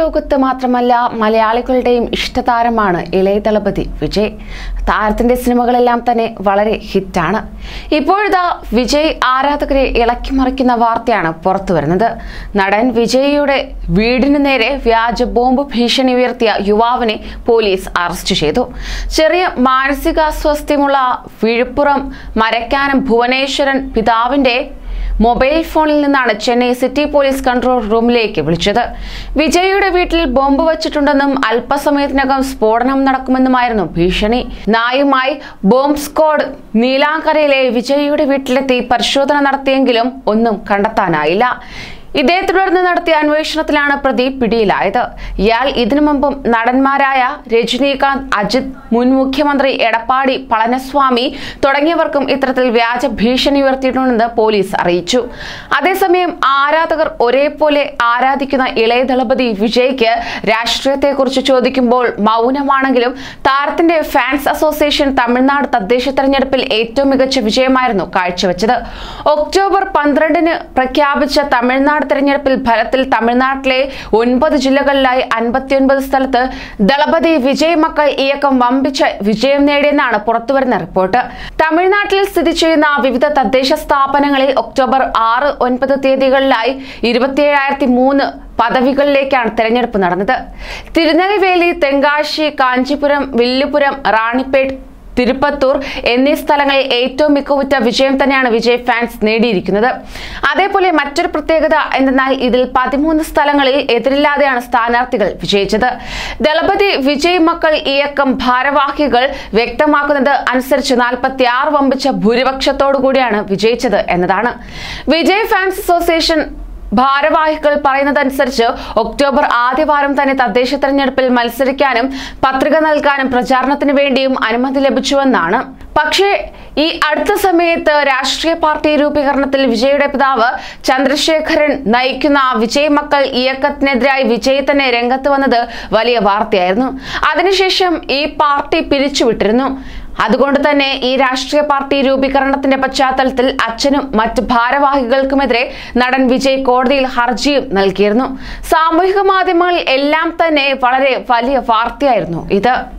ലോകത്ത് മാത്രമല്ല മലയാളികളുടെയും ഇഷ്ടതാരമാണ് ഇളയ ദളപതി വിജയ് താരത്തിന്റെ സിനിമകളെല്ലാം തന്നെ വളരെ ഹിറ്റാണ് ഇപ്പോഴിതാ വിജയ് ആരാധകരെ ഇളക്കി മറിക്കുന്ന വാർത്തയാണ് പുറത്തു വരുന്നത് നടൻ വിജയിയുടെ വീടിനു നേരെ വ്യാജ ബോംബ് ഭീഷണി ഉയർത്തിയ യുവാവിനെ പോലീസ് അറസ്റ്റ് ചെയ്തു ചെറിയ മാനസികാസ്വാസ്ഥ്യമുള്ള വിഴുപ്പുറം മരക്കാനം ഭുവനേശ്വരൻ പിതാവിന്റെ മൊബൈൽ ഫോണിൽ നിന്നാണ് ചെന്നൈ സിറ്റി പോലീസ് കൺട്രോൾ റൂമിലേക്ക് വിളിച്ചത് വിജയിയുടെ വീട്ടിൽ ബോംബ് വച്ചിട്ടുണ്ടെന്നും അല്പസമയത്തിനകം സ്ഫോടനം നടക്കുമെന്നുമായിരുന്നു ഭീഷണി നായുമായി ബോംബ് സ്ക്വാഡ് നീലാങ്കരയിലെ വിജയിയുടെ വീട്ടിലെത്തി പരിശോധന നടത്തിയെങ്കിലും ഒന്നും കണ്ടെത്താനായില്ല ഇതേ തുടർന്ന് നടത്തിയ അന്വേഷണത്തിലാണ് പ്രതി പിടിയിലായത് ഇയാൾ ഇതിനു മുമ്പും നടന്മാരായ രജനീകാന്ത് അജിത് മുൻ മുഖ്യമന്ത്രി എടപ്പാടി പളനിസ്വാമി തുടങ്ങിയവർക്കും ഇത്തരത്തിൽ വ്യാജ ഭീഷണി ഉയർത്തിയിട്ടുണ്ടെന്ന് പോലീസ് അറിയിച്ചു അതേസമയം ആരാധകർ ഒരേപോലെ ആരാധിക്കുന്ന ഇളയ ദളപതി വിജയ്ക്ക് രാഷ്ട്രീയത്തെക്കുറിച്ച് ചോദിക്കുമ്പോൾ മൗനമാണെങ്കിലും താരത്തിന്റെ ഫാൻസ് അസോസിയേഷൻ തമിഴ്നാട് തദ്ദേശ തെരഞ്ഞെടുപ്പിൽ ഏറ്റവും മികച്ച വിജയമായിരുന്നു കാഴ്ചവെച്ചത് ഒക്ടോബർ പന്ത്രണ്ടിന് പ്രഖ്യാപിച്ച തമിഴ്നാട് തെരഞ്ഞെടുപ്പിൽ ഫലത്തിൽ തമിഴ്നാട്ടിലെ ഒൻപത് ജില്ലകളിലായി അൻപത്തിയൊൻപത് സ്ഥലത്ത് ദളപതി വിജയ് മക്കൾ ഇയക്കം വമ്പിച്ച വിജയം നേടിയെന്നാണ് പുറത്തുവരുന്ന റിപ്പോർട്ട് തമിഴ്നാട്ടിൽ സ്ഥിതി ചെയ്യുന്ന വിവിധ തദ്ദേശ സ്ഥാപനങ്ങളിൽ ഒക്ടോബർ ആറ് ഒൻപത് തീയതികളിലായി ഇരുപത്തിയേഴായിരത്തി മൂന്ന് പദവികളിലേക്കാണ് തെരഞ്ഞെടുപ്പ് നടന്നത് തിരുനെൽവേലി തെങ്കാശി കാഞ്ചീപുരം വില്ലുപുരം റാണിപ്പേട്ട് തിരുപ്പത്തൂർ എന്നീ സ്ഥലങ്ങളിൽ ഏറ്റവും മികവുറ്റ വിജയം തന്നെയാണ് വിജയ് ഫാൻസ് നേടിയിരിക്കുന്നത് അതേപോലെ മറ്റൊരു പ്രത്യേകത എന്തെന്നാൽ ഇതിൽ പതിമൂന്ന് സ്ഥലങ്ങളിൽ എതിരില്ലാതെയാണ് സ്ഥാനാർത്ഥികൾ വിജയിച്ചത് ദളപതി വിജയ് മക്കൾ ഇയക്കം ഭാരവാഹികൾ വ്യക്തമാക്കുന്നത് അനുസരിച്ച് നാൽപ്പത്തി ആറ് വമ്പിച്ച ഭൂരിപക്ഷത്തോടു കൂടിയാണ് വിജയിച്ചത് എന്നതാണ് വിജയ് ഫാൻസ് അസോസിയേഷൻ ഭാരവാഹികൾ പറയുന്നതനുസരിച്ച് ഒക്ടോബർ ആദ്യവാരം തന്നെ തദ്ദേശ തെരഞ്ഞെടുപ്പിൽ മത്സരിക്കാനും പത്രിക നൽകാനും പ്രചാരണത്തിന് വേണ്ടിയും അനുമതി ലഭിച്ചുവെന്നാണ് പക്ഷേ ഈ അടുത്ത സമയത്ത് രാഷ്ട്രീയ പാർട്ടി രൂപീകരണത്തിൽ വിജയുടെ പിതാവ് ചന്ദ്രശേഖരൻ നയിക്കുന്ന വിജയ് മക്കൾ ഇയക്കത്തിനെതിരായി വിജയ് തന്നെ രംഗത്ത് വന്നത് വലിയ വാർത്തയായിരുന്നു അതിനുശേഷം ഈ പാർട്ടി പിരിച്ചുവിട്ടിരുന്നു അതുകൊണ്ട് തന്നെ ഈ രാഷ്ട്രീയ പാർട്ടി രൂപീകരണത്തിന്റെ പശ്ചാത്തലത്തിൽ അച്ഛനും മറ്റ് ഭാരവാഹികൾക്കുമെതിരെ നടൻ വിജയ് കോടതിയിൽ ഹർജിയും നൽകിയിരുന്നു സാമൂഹിക മാധ്യമങ്ങളിൽ എല്ലാം തന്നെ വളരെ വലിയ വാർത്തയായിരുന്നു ഇത്